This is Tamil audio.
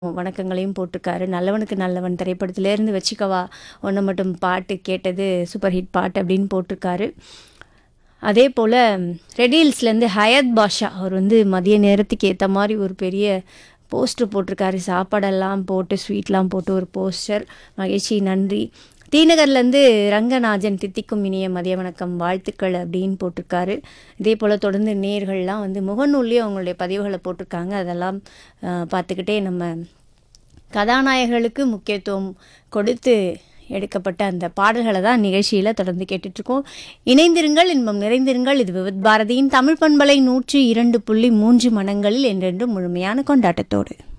வணக்கங்களையும் போட்டிருக்காரு நல்லவனுக்கு நல்லவன் திரைப்படத்திலேருந்து வச்சுக்கவா ஒன்றை மட்டும் பாட்டு கேட்டது சூப்பர் ஹிட் பாட்டு அப்படின்னு போட்டிருக்காரு அதே போல் ரெடில்ஸ்லேருந்து ஹயத் பாஷா அவர் வந்து மதிய நேரத்துக்கு ஏற்ற மாதிரி ஒரு பெரிய போஸ்டர் போட்டிருக்காரு சாப்பாடெல்லாம் போட்டு ஸ்வீட்லாம் போட்டு ஒரு போஸ்டர் மகிழ்ச்சி நன்றி தீநகர்லேருந்து ரங்கநாஜன் தித்திக்கும் இனிய மதிய வணக்கம் வாழ்த்துக்கள் அப்படின்னு போட்டிருக்காரு இதே போல் தொடர்ந்து நேர்கள்லாம் வந்து முகநூல்லையும் அவங்களுடைய பதிவுகளை போட்டிருக்காங்க அதெல்லாம் அஹ், பார்த்துக்கிட்டே நம்ம கதாநாயகர்களுக்கு முக்கியத்துவம் கொடுத்து எடுக்கப்பட்ட அந்த பாடல்களை தான் நிகழ்ச்சியில் தொடர்ந்து கேட்டுட்ருக்கோம் இணைந்திருங்கள் இன்பம் நிறைந்திருங்கள் இது விவித் பாரதியின் தமிழ் பண்பலை நூற்றி இரண்டு புள்ளி மூன்று மனங்களில் என்றென்றும் முழுமையான கொண்டாட்டத்தோடு